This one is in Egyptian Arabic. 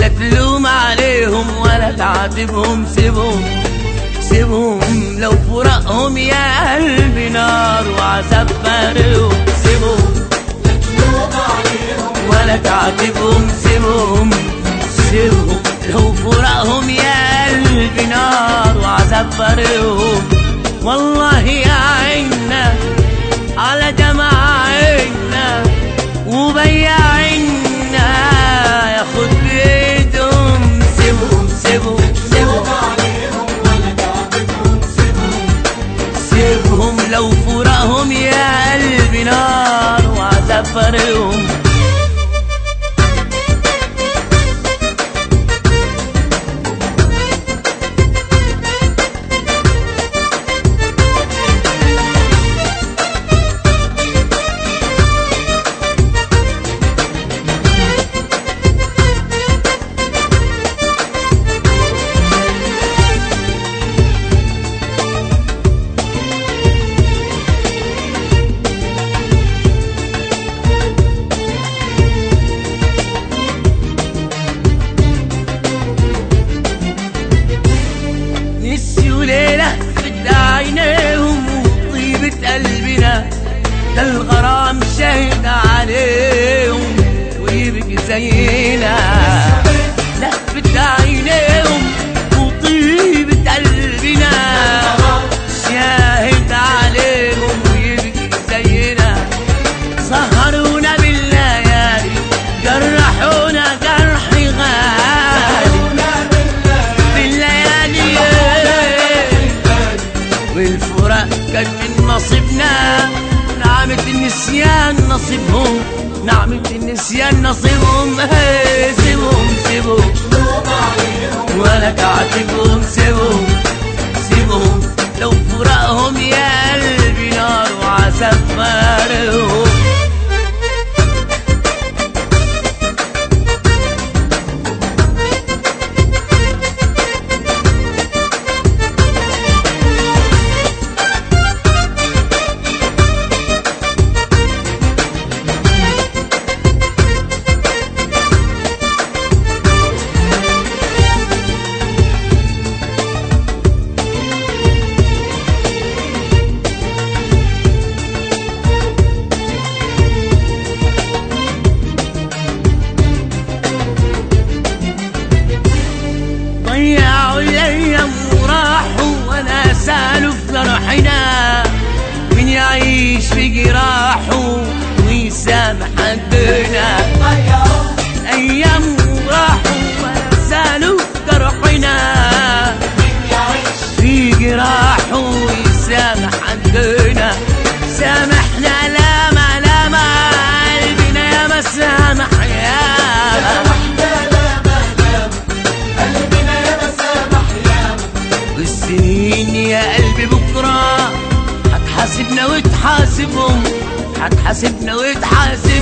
لا تلوم عليهم ولا تعاتبهم سيبهم سيبهم لو فراقهم يا قلبي نار وعذاب فارقهم سيبهم ولا تعاتبهم سيبهم سيبهم لو فراقهم يا قلبي نار وعذاب فارقهم والله يا عينا على جماعنا وبياعنا ياخد بيدهم سيبهم سيبهم سيبهم سيبهم لو فراقهم يا قلبي نار وعذاب فارقهم نسيوا ليلة في عينيهم وطيبة قلبنا ده الغرام شهد عليهم ويبكي زينا لفت عينيهم وطيبة قلبنا شاهد عليهم ويبكي زينا سهرونا بالليالي جرحونا جرح غالي بالليالي والفراق كان من نصيبنا نعمة النسيان نصيبهم نعمة النسيان نصيبهم إيه، سيبهم سيبهم ولا تعاتبهم سيبهم سيبهم لو فراقهم يا قلبي نار وعذاب فارقهم ضيعوا الايام وراحوا وانا سالوا في جرحنا من يعيش في جراحه ويسامح حدنا ايام وراحوا وانا سالوا في جرحنا في جراحه ويسامح حدنا سامحنا لا ما لا ما قلبنا يا ما سامح يا والسنين يا قلبي بكرة هتحاسبنا وتحاسبهم هتحاسبنا وتحاسبهم